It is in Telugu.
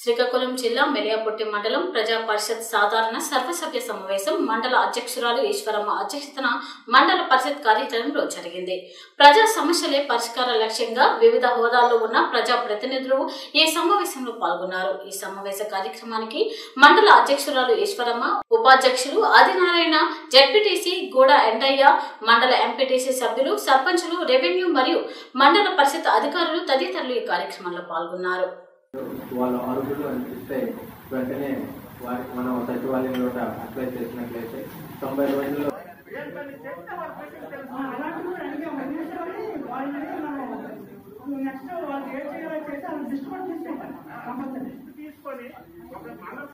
శ్రీకాకుళం జిల్లా మెలియాపుట్టి మండలం ప్రజా పరిషత్ సాధారణ సర్వసభ్య సమావేశం మండల అధ్యక్షురాలు ఈశ్వరమ్మ అధ్యక్షతన మండల పరిషత్ కార్యాలయంలో జరిగింది ప్రజా సమస్యలే పరిష్కార లక్ష్యంగా వివిధ హోదాల్లో ఉన్న ప్రజా ప్రతినిధులు ఈ సమావేశంలో పాల్గొన్నారు ఈ సమావేశ కార్యక్రమానికి మండల అధ్యక్షురాలు ఈశ్వరమ్మ ఉపాధ్యక్షులు ఆదినారాయణ జడ్పీటీసీ గూడ ఎండయ్య మండల ఎంపీటీసీ సభ్యులు సర్పంచులు రెవెన్యూ మరియు మండల పరిషత్ అధికారులు తదితరులు ఈ కార్యక్రమంలో పాల్గొన్నారు వాళ్ళు ఆరుగురు అనిపిస్తే వెంటనే వారికి మనం సచివాలయంలో అప్లై చేసినట్లయితే తొంభై రోజుల్లో అలాంటి కూడా అడిగాము అడిగేసరికి వాళ్ళని మనం నెక్స్ట్ వాళ్ళు ఏం చేయాలో చేసి వాళ్ళు దృష్టి కూడా తీసుకుంటాం కంపల్సరీ తీసుకొని ఒక మండల